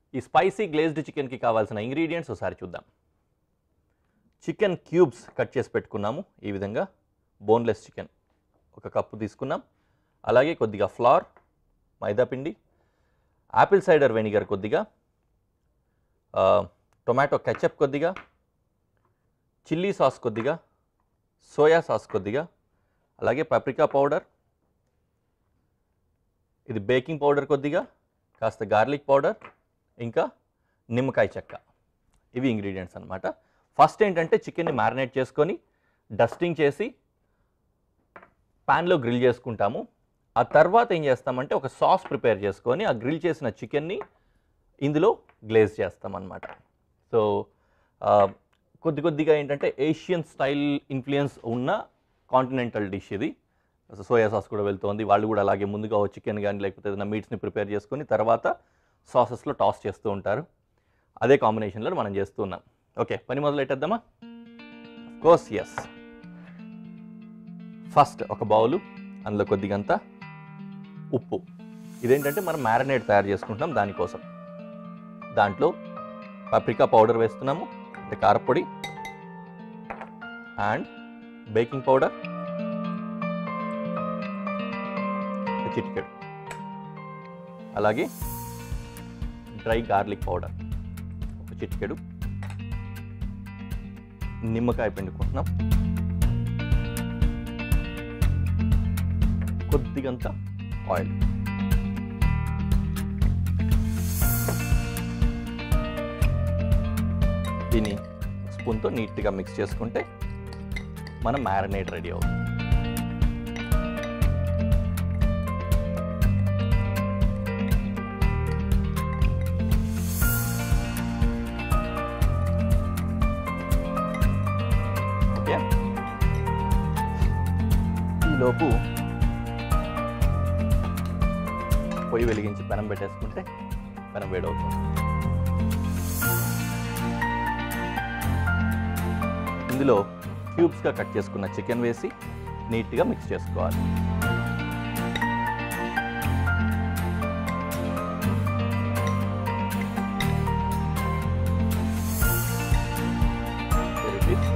ఈ spicy glazed చికెన్కి కావాల్సిన ఇంగ్రీడియంట్స్ ఒకసారి చూద్దాం చికెన్ క్యూబ్స్ కట్ చేసి పెట్టుకున్నాము ఈ విధంగా బోన్లెస్ చికెన్ ఒక కప్పు తీసుకున్నాం అలాగే కొద్దిగా ఫ్లార్ మైదాపిండి యాపిల్ సైడర్ వెనిగర్ కొద్దిగా ఆ, టొమాటో కెచప్ కొద్దిగా చిల్లీ సాస్ కొద్దిగా సోయా సాస్ కొద్దిగా అలాగే పప్రికా పౌడర్ ఇది బేకింగ్ పౌడర్ కొద్దిగా కాస్త గార్లిక్ పౌడర్ ఇంకా నిమ్మకాయ చెక్క ఇవి ఇంగ్రీడియంట్స్ అనమాట ఫస్ట్ ఏంటంటే చికెన్ని మ్యారినేట్ చేసుకొని డస్టింగ్ చేసి ప్యాన్లో గ్రిల్ చేసుకుంటాము ఆ తర్వాత ఏం చేస్తామంటే ఒక సాస్ ప్రిపేర్ చేసుకొని ఆ గ్రిల్ చేసిన చికెన్ని ఇందులో గ్లేజ్ చేస్తామన్నమాట సో ఆ, కొద్ది కొద్దిగా ఏంటంటే ఏషియన్ స్టైల్ ఇన్ఫ్లుయెన్స్ ఉన్న కాంటినెంటల్ డిష్ ఇది సోయా సాస్ కూడా వెళ్తోంది వాళ్ళు కూడా అలాగే ముందుగా చికెన్ కానీ లేకపోతే ఏదైనా మీట్స్ని ప్రిపేర్ చేసుకొని తర్వాత సాసెస్లో టాస్ చేస్తూ ఉంటారు అదే కాంబినేషన్లో మనం చేస్తూ ఉన్నాం ఓకే పని మొదలు పెట్టేద్దామా కోర్స్ ఎస్ ఫస్ట్ ఒక బౌలు అందులో కొద్దిగంత ఉప్పు ఇదేంటంటే మనం మ్యారినేట్ తయారు చేసుకుంటున్నాం దానికోసం దాంట్లో పప్రికా పౌడర్ వేస్తున్నాము అంటే కారపొడి అండ్ బేకింగ్ పౌడర్ చిటికెడు అలాగే డ్రై గార్లిక్ పౌడర్ ఒక చిటికెడు నిమ్మకాయ పిండుకుంటున్నాం కొద్దిగంత ఆయిల్ దీన్ని స్పూన్తో నీట్గా మిక్స్ చేసుకుంటే మన మ్యారినేట్ రెడీ అవుతుంది ఓకే ఈలోపు పొయ్యి వెలిగించి పెనం పెట్టేసుకుంటే పెనం వేడవుతుంది ఇందులో క్యూబ్స్గా కట్ చేసుకున్న చికెన్ వేసి నీట్గా మిక్స్ చేసుకోవాలి There it is.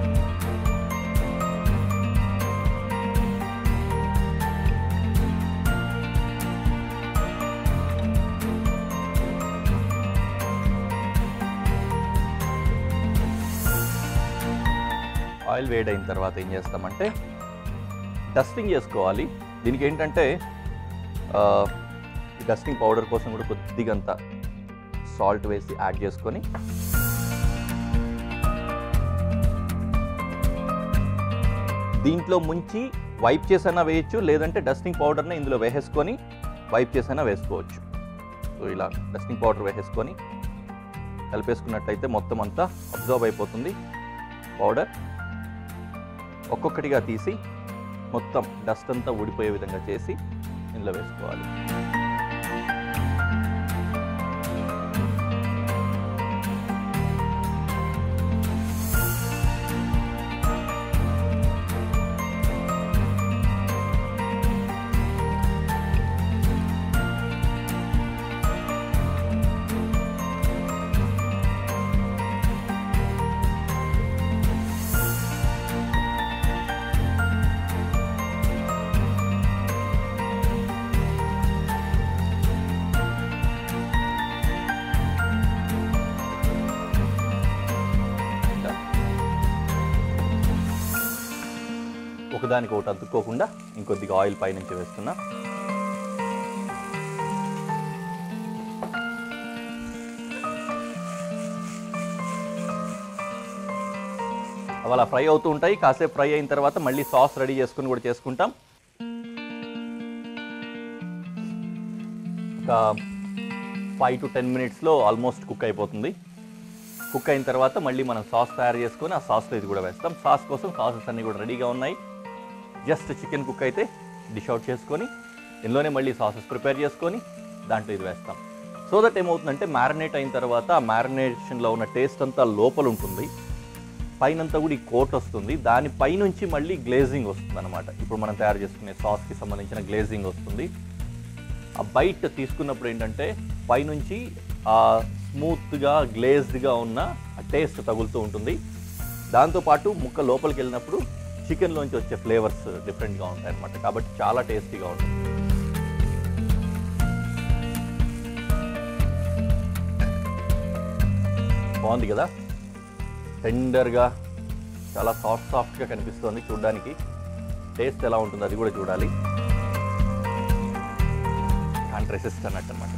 ఆయిల్ వేడైన తర్వాత ఏం చేస్తామంటే డస్టింగ్ చేసుకోవాలి దీనికి ఏంటంటే ఆ, ఈ డస్టింగ్ పౌడర్ కోసం కూడా కొద్దిగంత సాల్ట్ వేసి యాడ్ చేసుకొని దీంట్లో ముంచి వైప్ చేసైనా వేయచ్చు లేదంటే డస్టింగ్ పౌడర్ని ఇందులో వేసేసుకొని వైప్ చేసైనా వేసుకోవచ్చు సో ఇలా డస్టింగ్ పౌడర్ వేసేసుకొని కలిపేసుకున్నట్టయితే మొత్తం అంతా అబ్జర్వ్ అయిపోతుంది పౌడర్ ఒక్కొక్కటిగా తీసి మొత్తం డస్ట్ అంతా ఊడిపోయే విధంగా చేసి ఇందులో వేసుకోవాలి ఇలా. ఒకదానికి ఒకటి అతుక్కోకుండా ఇంకొద్దిగా ఆయిల్ పైనుంచి వేస్తున్నా అవి అలా ఫ్రై అవుతూ ఉంటాయి కాసేపు ఫ్రై అయిన తర్వాత మళ్ళీ సాస్ రెడీ చేసుకుని కూడా చేసుకుంటాం ఒక ఫైవ్ టు టెన్ మినిట్స్లో ఆల్మోస్ట్ కుక్ అయిపోతుంది కుక్ అయిన తర్వాత మళ్ళీ మనం సాస్ తయారు చేసుకొని ఆ సాస్లో ఇది కూడా వేస్తాం సాస్ కోసం సాసెస్ అన్నీ కూడా రెడీగా ఉన్నాయి జస్ట్ చికెన్ కుక్ అయితే డిష్ అవుట్ చేసుకొని ఇందులోనే మళ్ళీ సాసెస్ ప్రిపేర్ చేసుకొని దాంట్లో ఇది వేస్తాం సో దట్ ఏమవుతుందంటే మ్యారినేట్ అయిన తర్వాత ఆ మ్యారినేషన్లో ఉన్న టేస్ట్ అంతా లోపల ఉంటుంది పైనంతా కూడా ఈ కోట్ వస్తుంది దాని పైనుంచి మళ్ళీ గ్లేజింగ్ వస్తుంది అనమాట ఇప్పుడు మనం తయారు చేసుకునే సాస్కి సంబంధించిన గ్లేజింగ్ వస్తుంది ఆ బైట్ తీసుకున్నప్పుడు ఏంటంటే పైనుంచి ఆ స్మూత్గా గ్లేజ్డ్గా ఉన్న ఆ టేస్ట్ తగులుతూ ఉంటుంది దాంతోపాటు ముక్క లోపలికి వెళ్ళినప్పుడు చికెన్లోంచి వచ్చే ఫ్లేవర్స్ డిఫరెంట్గా ఉంటాయి అన్నమాట కాబట్టి చాలా టేస్టీగా ఉంటుంది బాగుంది కదా టెండర్గా చాలా సాఫ్ట్ సాఫ్ట్గా కనిపిస్తుంది చూడడానికి టేస్ట్ ఎలా ఉంటుందో అది కూడా చూడాలి హ్యాండ్ రెసిస్ట్ అన్నట్టు అనమాట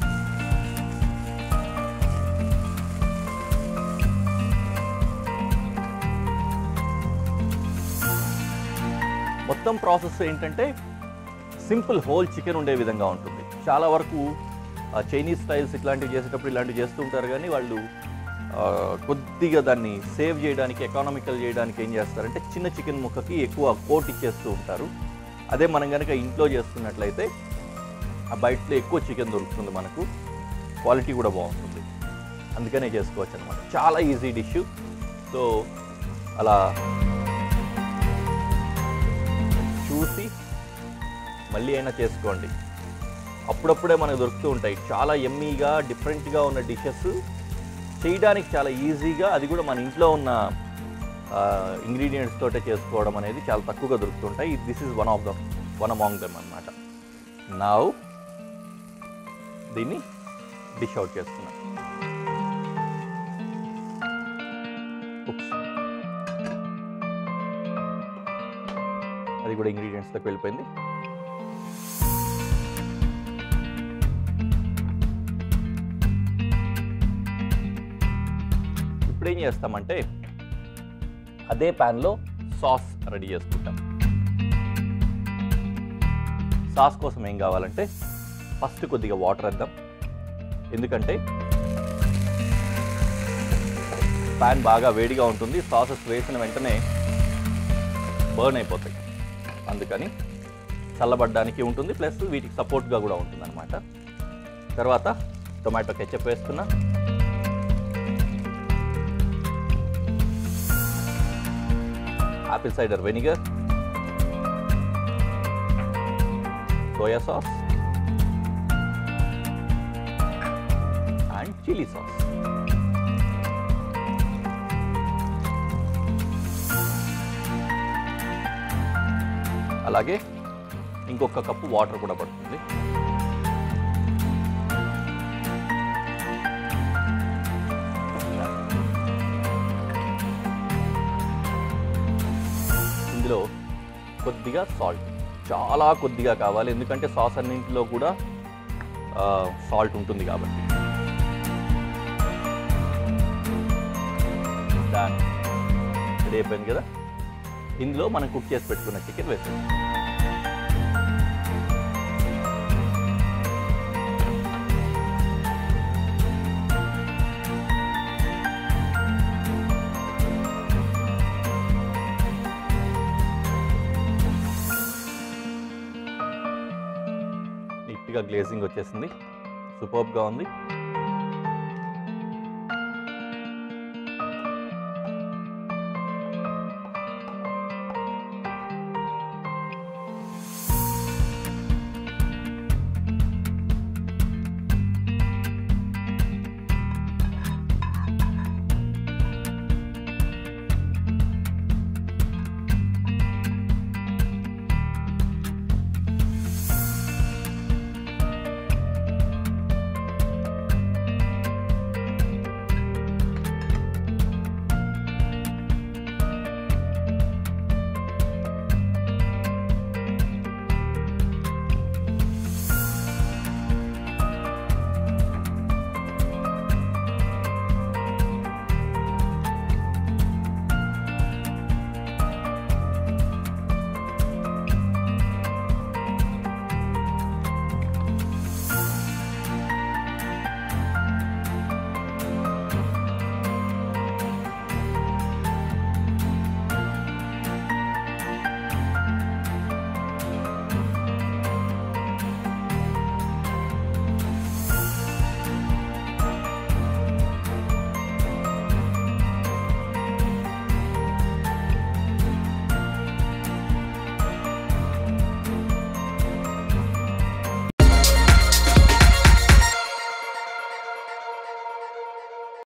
మొత్తం ప్రాసెస్ ఏంటంటే సింపుల్ హోల్ చికెన్ ఉండే విధంగా ఉంటుంది చాలా వరకు ఆ, చైనీస్ స్టైల్స్ ఇట్లాంటివి చేసేటప్పుడు ఇలాంటివి చేస్తూ ఉంటారు కానీ వాళ్ళు ఆ, కొద్దిగా దాన్ని సేవ్ చేయడానికి ఎకానమికల్ చేయడానికి ఏం చేస్తారంటే చిన్న చికెన్ ముక్కకి ఎక్కువ కోట్ ఇచ్చేస్తూ ఉంటారు అదే మనం కనుక ఇంట్లో చేస్తున్నట్లయితే ఆ బయటలో ఎక్కువ చికెన్ దొరుకుతుంది మనకు క్వాలిటీ కూడా బాగుంటుంది అందుకనే చేసుకోవచ్చు అనమాట చాలా ఈజీ డిష్ సో అలా చూసి మళ్ళీ అయినా చేసుకోండి అప్పుడప్పుడే మనకు దొరుకుతూ ఉంటాయి చాలా ఎమ్మీగా డిఫరెంట్గా ఉన్న డిషెస్ చేయడానికి చాలా ఈజీగా అది కూడా మన ఇంట్లో ఉన్న ఇంగ్రీడియంట్స్ తోటే చేసుకోవడం అనేది చాలా తక్కువగా దొరుకుతుంటాయి this is one of the one among them అనమాట నా దీన్ని డిష్ అవుట్ చేస్తున్నా Oops. అది కూడా ఇంగ్రీడియంట్స్లోకి వెళ్ళిపోయింది ఇప్పుడు ఏం చేస్తామంటే అదే ప్యాన్లో సాస్ రెడీ చేసుకుంటాం సాస్ కోసం ఏం కావాలంటే ఫస్ట్ కొద్దిగా వాటర్ వేద్దాం ఎందుకంటే ప్యాన్ బాగా వేడిగా ఉంటుంది సాసెస్ వేసిన వెంటనే బర్న్ అయిపోతాయి అందుకని చల్లబడ్డానికి ఉంటుంది ప్లస్ వీటికి సపోర్ట్గా కూడా ఉంటుంది అనమాట తర్వాత టొమాటో కెచప్ వేస్తున్నా apple cider vinegar soya sauce and chilli sauce అలాగే ఇంకొక కప్పు వాటర్ కూడా పడుతుంది ఇందులో కొద్దిగా సాల్ట్ చాలా కొద్దిగా కావాలి ఎందుకంటే సాస్ అన్నింటిలో కూడా సాల్ట్ ఉంటుంది కాబట్టి దాని రెడీ అయిపోయింది కదా ఇందులో మనం కుక్ చేసి పెట్టుకున్న చికెన్ వేసాం నీట్గా గ్లేజింగ్ వచ్చేసింది సూపర్బ్గా ఉంది